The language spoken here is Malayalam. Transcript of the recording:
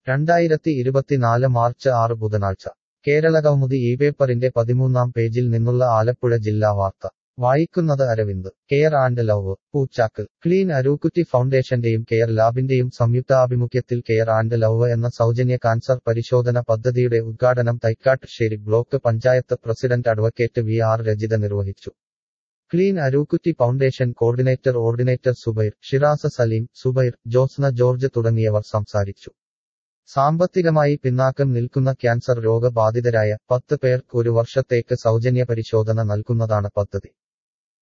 രണ്ടായിരത്തി ഇരുപത്തിനാല് മാർച്ച് ആറ് ബുധനാഴ്ച കേരളകൗമുദി ഈ പേപ്പറിന്റെ പതിമൂന്നാം പേജിൽ നിന്നുള്ള ആലപ്പുഴ ജില്ലാ വാർത്ത വായിക്കുന്നത് Aravind care and love Poochakkal clean Arookutty ഫൗണ്ടേഷന്റെയും കെയർ ലാബിന്റെയും സംയുക്താഭിമുഖ്യത്തിൽ കെയർ ആൻഡ് ലവ് എന്ന സൗജന്യ കാൻസർ പരിശോധന പദ്ധതിയുടെ ഉദ്ഘാടനം Thaikattussery block panchayat president advocate V R Rajitha നിർവഹിച്ചു clean Arookutty foundation coordinator ordinator Zubair Shiras Saleem Zubair Josna George തുടങ്ങിയവർ സംസാരിച്ചു സാമ്പത്തികമായി പിന്നാക്കം നിൽക്കുന്ന ക്യാൻസർ രോഗബാധിതരായ പത്ത് പേർക്ക് ഒരു വർഷത്തേക്ക് സൗജന്യ പരിശോധന നൽകുന്നതാണ് പദ്ധതി